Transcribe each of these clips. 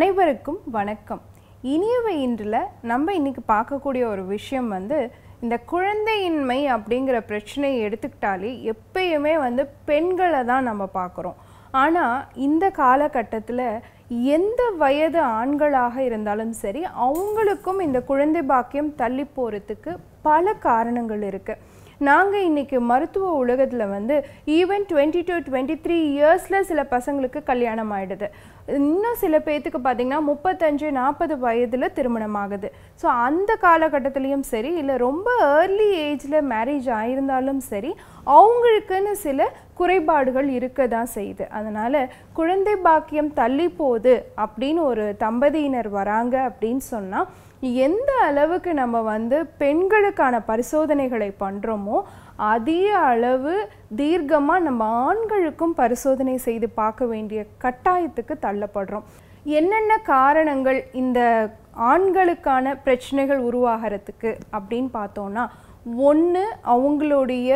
அனைவருக்கும் வணக்கம் இனியவை இன்றில் நம்ம இன்னைக்கு பார்க்கக்கூடிய ஒரு விஷயம் வந்து இந்த குழந்தையின்மை அப்படிங்கிற பிரச்சனையை எடுத்துக்கிட்டாலே எப்பயுமே வந்து பெண்களை தான் நம்ம பார்க்குறோம் ஆனால் இந்த காலகட்டத்தில் எந்த வயது ஆண்களாக இருந்தாலும் சரி அவங்களுக்கும் இந்த குழந்தை பாக்கியம் தள்ளி போகிறதுக்கு பல காரணங்கள் இருக்குது நாங்கள் இன்னைக்கு மருத்துவ உலகத்தில் வந்து even twenty two twenty three இயர்ஸில் சில பசங்களுக்கு கல்யாணம் ஆயிடுது இன்னும் சில பேர்த்துக்கு பார்த்தீங்கன்னா முப்பத்தஞ்சு நாற்பது வயதில் திருமணம் ஆகுது ஸோ அந்த காலகட்டத்துலேயும் சரி இல்லை ரொம்ப ஏர்லி ஏஜில் மேரேஜ் ஆயிருந்தாலும் சரி அவங்களுக்குன்னு சில குறைபாடுகள் இருக்க தான் செய்யுது அதனால் குழந்தை பாக்கியம் தள்ளி போகுது அப்படின்னு ஒரு தம்பதியினர் வராங்க அப்படின்னு சொன்னால் எந்த அளவுக்கு நம்ம வந்து பெண்களுக்கான பரிசோதனைகளை பண்ணுறோமோ அதிக அளவு தீர்க்கமாக நம்ம ஆண்களுக்கும் பரிசோதனை செய்து பார்க்க வேண்டிய கட்டாயத்துக்கு தள்ளப்படுறோம் என்னென்ன காரணங்கள் இந்த ஆண்களுக்கான பிரச்சனைகள் உருவாகிறதுக்கு அப்படின்னு பார்த்தோன்னா ஒன்று அவங்களுடைய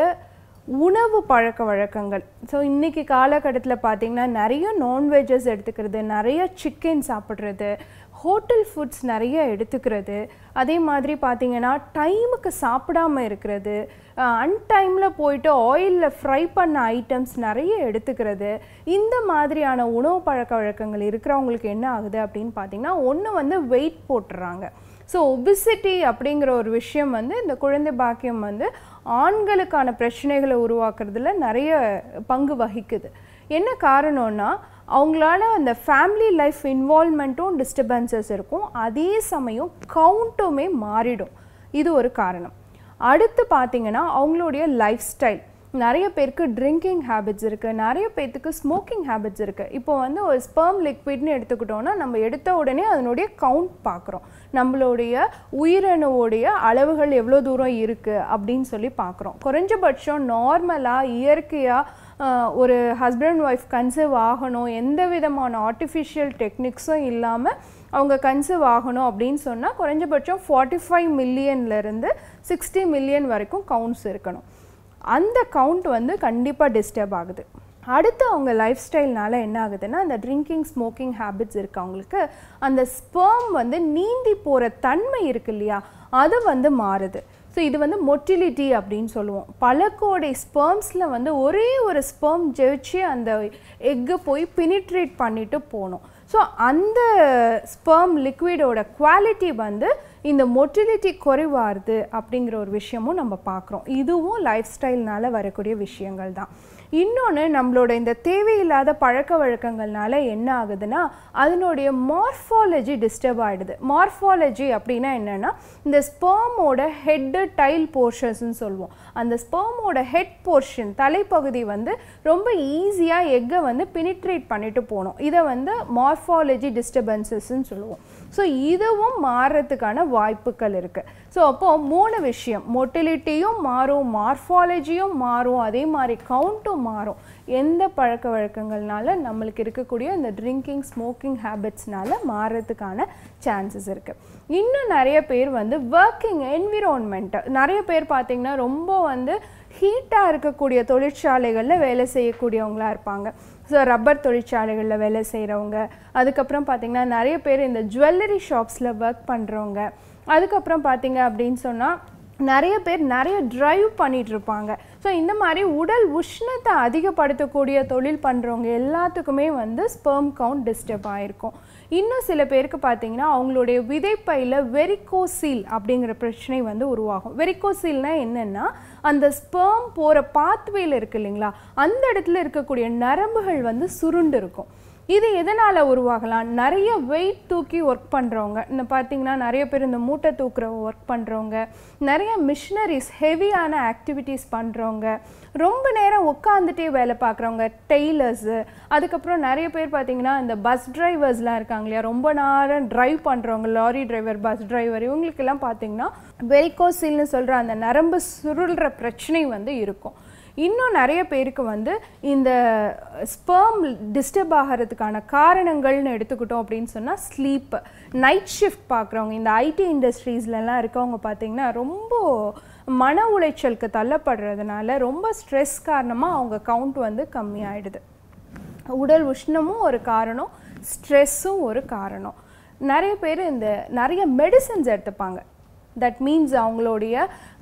உணவு பழக்க வழக்கங்கள் ஸோ இன்றைக்கி காலகட்டத்தில் பார்த்திங்கன்னா நிறைய நான்வெஜ்ஜஸ் எடுத்துக்கிறது நிறைய சிக்கன் சாப்பிட்றது ஹோட்டல் ஃபுட்ஸ் நிறைய எடுத்துக்கிறது அதே மாதிரி பார்த்திங்கன்னா டைமுக்கு சாப்பிடாம இருக்கிறது அன்டைமில் போயிட்டு ஆயிலில் ஃப்ரை பண்ண ஐட்டம்ஸ் நிறைய எடுத்துக்கிறது இந்த மாதிரியான உணவு பழக்க வழக்கங்கள் இருக்கிறவங்களுக்கு என்ன ஆகுது அப்படின்னு பார்த்திங்கன்னா ஒன்று வந்து வெயிட் போட்டுறாங்க ஸோ ஒபிசிட்டி அப்படிங்கிற ஒரு விஷயம் வந்து இந்த குழந்தை பாக்கியம் வந்து ஆண்களுக்கான பிரச்சனைகளை உருவாக்குறதுல நிறைய பங்கு வகிக்குது என்ன காரணம்னா அவங்களால அந்த ஃபேமிலி லைஃப் இன்வால்மெண்ட்டும் டிஸ்டர்பன்சஸ் இருக்கும் அதே சமயம் கவுண்ட்டுமே மாறிடும் இது ஒரு காரணம் அடுத்து பார்த்தீங்கன்னா அவங்களுடைய லைஃப் ஸ்டைல் நிறைய பேருக்கு ட்ரிங்கிங் ஹேபிட்ஸ் இருக்குது நிறைய பேர்த்துக்கு ஸ்மோக்கிங் ஹேபிட்ஸ் இருக்குது இப்போ வந்து ஒரு ஸ்பெர்ம் லிக்விட்னு எடுத்துக்கிட்டோன்னா நம்ம எடுத்த உடனே அதனுடைய கவுண்ட் பார்க்குறோம் நம்மளுடைய உயிரணுவோடைய அளவுகள் எவ்வளோ தூரம் இருக்குது அப்படின்னு சொல்லி பார்க்குறோம் குறைஞ்சபட்சம் நார்மலாக இயற்கையாக ஒரு ஹஸ்பண்ட் ஒய்ஃப் கன்சீவ் ஆகணும் எந்த விதமான ஆர்டிஃபிஷியல் டெக்னிக்ஸும் இல்லாமல் அவங்க கன்சீவ் ஆகணும் அப்படின்னு சொன்னால் குறைஞ்சபட்சம் ஃபார்ட்டி ஃபைவ் மில்லியன்லேருந்து சிக்ஸ்டி மில்லியன் வரைக்கும் கவுண்ட்ஸ் இருக்கணும் அந்த கவுண்ட் வந்து கண்டிப்பாக டிஸ்டர்ப் ஆகுது அடுத்து அவங்க லைஃப் ஸ்டைல்னால என்ன ஆகுதுன்னா அந்த ட்ரிங்கிங் ஸ்மோக்கிங் ஹேபிட்ஸ் இருக்கு அவங்களுக்கு அந்த ஸ்பெர்ம் வந்து நீந்தி போகிற தன்மை இருக்கு இல்லையா அது வந்து மாறுது ஸோ இது வந்து மொட்டிலிட்டி அப்படின்னு சொல்லுவோம் பல கோடை ஸ்பெர்ம்ஸில் வந்து ஒரே ஒரு ஸ்பெர்ம் ஜெயிச்சு அந்த எக்கை போய் பினிட்ரேட் பண்ணிட்டு போகணும் ஸோ அந்த ஸ்பெர்ம் லிக்விடோட குவாலிட்டி வந்து இந்த மொட்டிலிட்டி குறைவாருது அப்படிங்கிற ஒரு விஷயமும் நம்ம பார்க்குறோம் இதுவும் லைஃப் ஸ்டைல்னால வரக்கூடிய விஷயங்கள் தான் இன்னொன்று நம்மளோட இந்த தேவையில்லாத பழக்க வழக்கங்கள்னால என்ன ஆகுதுன்னா அதனுடைய மார்ஃபாலஜி டிஸ்டர்ப் ஆகிடுது மார்ஃபாலஜி அப்படின்னா என்னென்னா இந்த ஸ்பெர்மோட ஹெட்டு டைல் போர்ஷன்ஸ்னு சொல்லுவோம் அந்த ஸ்பெர்மோட ஹெட் போர்ஷன் தலைப்பகுதி வந்து ரொம்ப ஈஸியாக எக்கை வந்து பினிட்ரேட் பண்ணிட்டு போகணும் இதை வந்து மார்ஃபாலஜி டிஸ்டர்பன்சஸ்ன்னு சொல்லுவோம் ஸோ இதுவும் மாறுறதுக்கான வாய்ப்புகள் இருக்குது ஸோ அப்போது மூணு விஷயம் மொட்டிலிட்டியும் மாறும் மார்ஃபாலஜியும் மாறும் அதே மாதிரி கவுண்ட்டும் மாறும் எந்த பழக்க வழக்கங்கள்னால நம்மளுக்கு இருக்கக்கூடிய இந்த ட்ரிங்கிங் ஸ்மோக்கிங் ஹேபிட்ஸ்னால மாறுறதுக்கான சான்சஸ் இருக்குது இன்னும் நிறைய பேர் வந்து ஒர்க்கிங் என்விரான்மெண்ட் நிறைய பேர் பார்த்திங்கன்னா ரொம்ப வந்து ஹீட்டாக இருக்கக்கூடிய தொழிற்சாலைகளில் வேலை செய்யக்கூடியவங்களா இருப்பாங்க ஸோ ரப்பர் தொழிற்சாலைகளில் வேலை செய்கிறவங்க அதுக்கப்புறம் பார்த்திங்கன்னா நிறைய பேர் இந்த ஜுவல்லரி ஷாப்ஸில் ஒர்க் பண்ணுறவங்க அதுக்கப்புறம் பார்த்தீங்க அப்படின்னு சொன்னால் நிறைய பேர் நிறைய ட்ரைவ் பண்ணிட்டு இருப்பாங்க ஸோ இந்த மாதிரி உடல் உஷ்ணத்தை அதிகப்படுத்தக்கூடிய தொழில் பண்ணுறவங்க எல்லாத்துக்குமே வந்து ஸ்பெர்ம் கவுண்ட் டிஸ்டர்ப் ஆகிருக்கும் இன்னும் சில பேருக்கு பார்த்தீங்கன்னா அவங்களுடைய விதைப்பையில் வெரிகோசீல் அப்படிங்கிற பிரச்சனை வந்து உருவாகும் வெரிகோசீல்னா என்னென்னா அந்த ஸ்பெர்ம் போகிற பாத்வேல இருக்கு இல்லைங்களா அந்த இடத்துல இருக்கக்கூடிய நரம்புகள் வந்து சுருண்டு இருக்கும் இது எதனால் உருவாகலாம் நிறைய வெயிட் தூக்கி ஒர்க் பண்ணுறவங்க இந்த பார்த்தீங்கன்னா நிறைய பேர் இந்த மூட்டை தூக்குற ஒர்க் பண்ணுறவங்க நிறைய மிஷினரிஸ் ஹெவியான ஆக்டிவிட்டீஸ் பண்ணுறவங்க ரொம்ப நேரம் உட்காந்துட்டே வேலை பார்க்குறவங்க டெய்லர்ஸு அதுக்கப்புறம் நிறைய பேர் பார்த்தீங்கன்னா இந்த பஸ் டிரைவர்ஸ்லாம் இருக்காங்க இல்லையா ரொம்ப நேரம் ட்ரைவ் பண்ணுறவங்க லாரி டிரைவர் பஸ் டிரைவர் இவங்களுக்கெல்லாம் பார்த்தீங்கன்னா வெரிகோசில்னு சொல்கிற அந்த நரம்பு சுருள்ற பிரச்சனை வந்து இருக்கும் இன்னும் நிறைய பேருக்கு வந்து இந்த ஸ்பெர்ம் டிஸ்டர்ப் ஆகிறதுக்கான காரணங்கள்னு எடுத்துக்கிட்டோம் அப்படின்னு சொன்னால் ஸ்லீப் நைட் ஷிஃப்ட் பார்க்குறவங்க இந்த ஐடி இண்டஸ்ட்ரீஸ்லலாம் இருக்கவங்க பார்த்திங்கன்னா ரொம்ப மன உளைச்சலுக்கு தள்ளப்படுறதுனால ரொம்ப ஸ்ட்ரெஸ் காரணமாக அவங்க கவுண்ட் வந்து கம்மியாயிடுது உடல் உஷ்ணமும் ஒரு காரணம் ஸ்ட்ரெஸ்ஸும் ஒரு காரணம் நிறைய பேர் இந்த நிறைய மெடிசன்ஸ் எடுத்துப்பாங்க தட் மீன்ஸ் அவங்களுடைய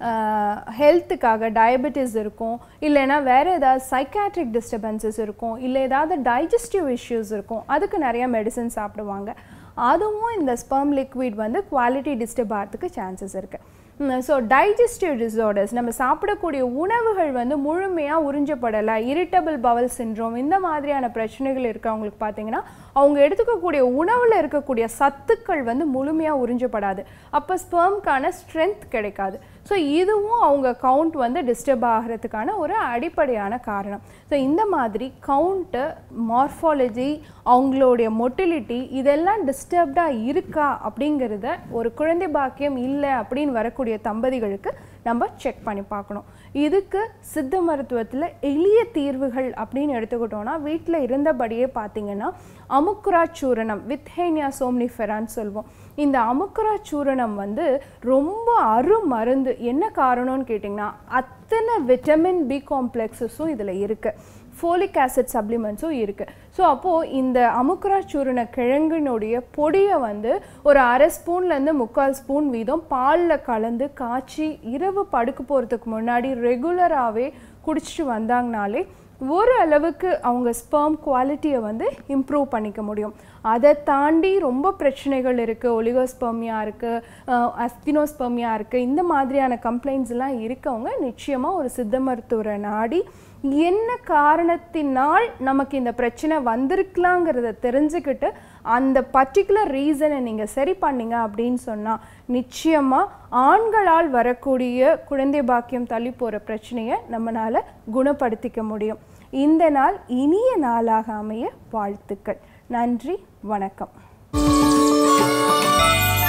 ஹெல்த்துக்காக டயபெட்டிஸ் இருக்கும் இல்லைன்னா வேறு ஏதாவது சைக்காட்ரிக் டிஸ்டர்பன்சஸ் இருக்கும் இல்லை ஏதாவது டைஜஸ்டிவ் இஷ்யூஸ் இருக்கும் அதுக்கு நிறைய மெடிசன் சாப்பிடுவாங்க அதுவும் இந்த ஸ்பெர்ம் லிக்விட் வந்து குவாலிட்டி டிஸ்டர்ப் ஆகிறதுக்கு சான்சஸ் இருக்குது ஸோ டைஜஸ்டிவ் டிஸார்டர்ஸ் நம்ம சாப்பிடக்கூடிய உணவுகள் வந்து முழுமையாக உறிஞ்சப்படலை இரிட்டபிள் பவல் சின்ரோம் இந்த மாதிரியான பிரச்சனைகள் இருக்கவங்களுக்கு பார்த்தீங்கன்னா அவங்க எடுத்துக்கக்கூடிய உணவில் இருக்கக்கூடிய சத்துக்கள் வந்து முழுமையாக உறிஞ்சப்படாது அப்போ ஸ்பெர்ம்க்கான ஸ்ட்ரென்த் கிடைக்காது ஸோ இதுவும் அவங்க கவுண்ட் வந்து டிஸ்டர்ப் ஆகிறதுக்கான ஒரு அடிப்படையான காரணம் ஸோ இந்த மாதிரி கவுண்ட்டு மார்ஃபாலஜி அவங்களுடைய மொட்டிலிட்டி இதெல்லாம் டிஸ்டர்ப்டாக இருக்கா அப்படிங்கிறத ஒரு குழந்தை பாக்கியம் இல்லை அப்படின்னு வரக்கூடிய தம்பதிகளுக்கு நம்ம செக் பண்ணி பார்க்கணும் இதுக்கு சித்த மருத்துவத்தில் எளிய தீர்வுகள் அப்படின்னு எடுத்துக்கிட்டோம்னா வீட்டில் இருந்தபடியே பார்த்தீங்கன்னா அமுக்குரா சூரணம் வித்ஹேனியா சோம்னிஃபெரான்னு சொல்லுவோம் இந்த அமுக்குரா சூரணம் வந்து ரொம்ப அருமருந்து என்ன காரணம்னு கேட்டிங்கன்னா அத்தனை விட்டமின் பி காம்ப்ளெக்ஸஸும் இதில் இருக்குது ஃபோலிக் ஆசிட் சப்ளிமெண்ட்ஸும் இருக்குது ஸோ அப்போது இந்த அமுக்குரா சூரண கிழங்கினுடைய பொடியை வந்து ஒரு அரை ஸ்பூன்லேருந்து முக்கால் ஸ்பூன் வீதம் பாலில் கலந்து காய்ச்சி இரவு படுக்க போகிறதுக்கு முன்னாடி ரெகுலராகவே குடிச்சிட்டு வந்தாங்கனாலே ஒரு அளவுக்கு அவங்க ஸ்பெர்ம் குவாலிட்டியை வந்து இம்ப்ரூவ் பண்ணிக்க முடியும் அதை தாண்டி ரொம்ப பிரச்சனைகள் இருக்குது ஒலிகோஸ்பெர்மியா இருக்குது அஸ்தினோஸ்பெர்மியா இருக்குது இந்த மாதிரியான கம்ப்ளைண்ட்ஸ் எல்லாம் இருக்கவங்க நிச்சயமாக ஒரு சித்த மருத்துவரை நாடி என்ன காரணத்தினால் நமக்கு இந்த பிரச்சனை வந்திருக்கலாங்கிறத தெரிஞ்சுக்கிட்டு அந்த பர்டிகுலர் ரீசனை நீங்கள் சரி பண்ணீங்க அப்படின்னு சொன்னால் நிச்சயமாக ஆண்களால் வரக்கூடிய குழந்தை பாக்கியம் தள்ளி போகிற பிரச்சனையை நம்மளால் குணப்படுத்திக்க முடியும் இந்த நாள் இனிய நாளாக அமைய வாழ்த்துக்கள் நன்றி வணக்கம்